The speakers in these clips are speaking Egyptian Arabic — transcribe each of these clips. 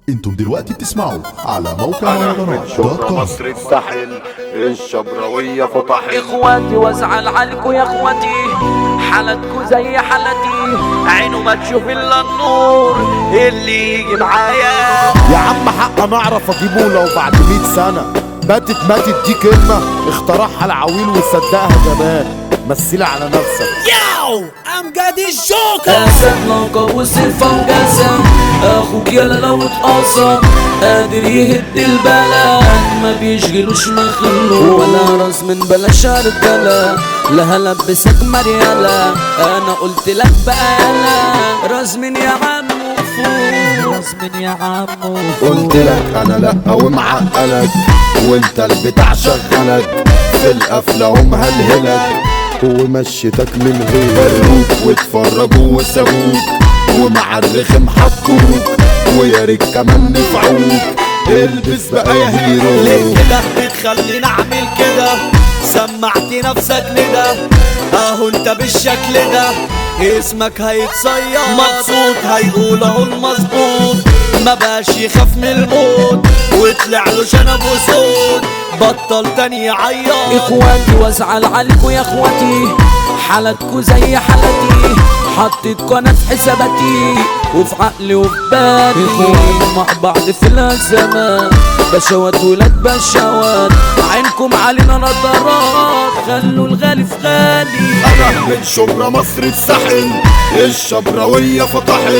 انتم دلوقتي بتسمعوا على موقع انا من مهرجانات دوت شبرا كوم مصر الساحل الشبراوية فطحل اخواتي وازعل عليكم يا اخواتي حالتكم زي حالتي عينه ما تشوف الا النور اللي يجي معايا يا عم حق انا اعرف اجيبه لو بعد 100 سنه باتت ماتت دي كلمه اخترعها العويل وصدقها كمان مثلي على نفسك Yo, امجد الجوكر اسد لقب وسيفه وجسم اخوك يلا لو اتقصر قادر يهد البلد ما بيشغلوش مخلوق ولا راس من بلاش رجاله لا هلبسك مريالة انا قلت لك بقى يلا راس من يا عم فوق راس من يا عم قلت لك انا لا ومعقلك وانت البتاع شغلك في القفله ومهلهلك ومشيتك من غيرك واتفرجوا وسابوك ومع الرخم حطوك ويا ريت كمان نفعوك البس بقى يا هيرو ليه كده بتخليني اعمل كده سمعت نفسك ندى اهو انت بالشكل ده اسمك هيتصير مبسوط هيقول اهو المظبوط ما بقاش يخاف من الموت وطلع له شنب وصوت بطل تاني يعيط اخواتي وازعل عليكم يا اخواتي حالتكم زي حالتي حطيتكوا انا في حساباتي وفي عقلي وفي بالي اخوان مع بعض في الازمات بشوات ولاد بشوات عينكم علينا نظرات خلوا الغالي في غالي انا من شبرا مصر الساحل الشبراوية فطحل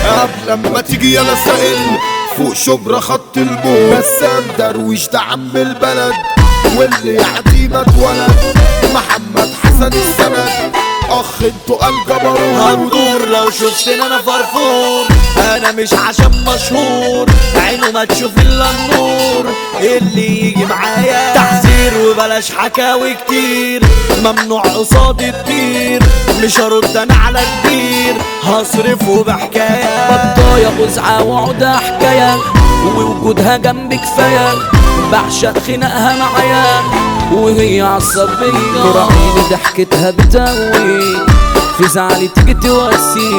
قبل ما تيجي يلا سائل فوق شبرا خط الموت بسام درويش ده عم البلد واللي يعدي ما اتولد محمد حسن السند اخ انتوا الجبروت هندور لو شفتني انا فرفور انا مش عشان مشهور عينه ما تشوف الا النور اللي يجي معايا تحذير وبلاش حكاوي كتير ممنوع قصادي تطير مش هرد انا على كبير هصرفه بحكايه بطايا وزعة وعودة حكاية ووجودها جنبي كفاية بعشق خناقها معايا وهي عصبية مراعيني ضحكتها بتقوي في زعلي تيجي تواسي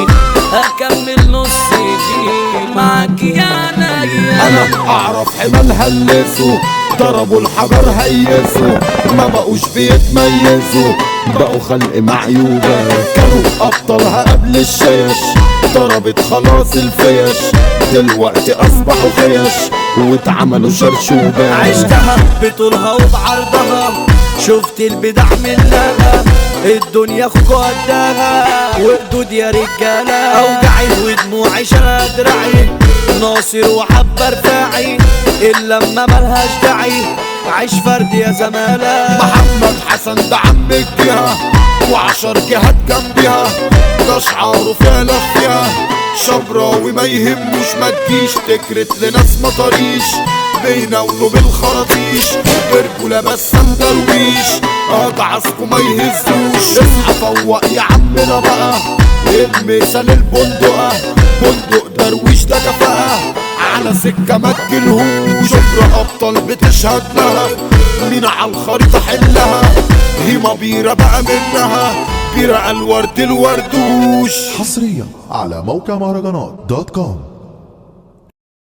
هكمل نص دي معاك يا نايا انا اعرف حمال هلسوا ضربوا الحجر هيسوا ما بقوش بيتميزوا بقوا خلق معيوبة كانوا ابطالها قبل الشيش ضربت خلاص الفيش دلوقتي اصبحوا خيش واتعملوا شرشوبة عشتها بطولها وبعرضها شفت البدع منها الدنيا اخوك قدها وقدود يا رجاله اوجعي ودموعي شرى دراعي ناصر وحبة رفاعي الا لما ملهاش داعي عيش فرد يا زمالة محمد حسن ده عم الجهة وعشر جهات جنبها ده شعاره فعلا فيها شبراوي ما يهموش ما تجيش تكرت لناس مطاريش بيناولوا بالخراطيش برجولة بس درويش اضعفكوا ما يهزوش اصحى فوق يا عمنا بقى المثال البندقة بندق درويش ده كفاءة على سكة ما تجيلهوش شبرا ابطال بتشهد لها مين على الخريطة حلها هيما بيرة بقى منها بيرة الورد الوردوش حصريا على موقع مهرجانات دوت كوم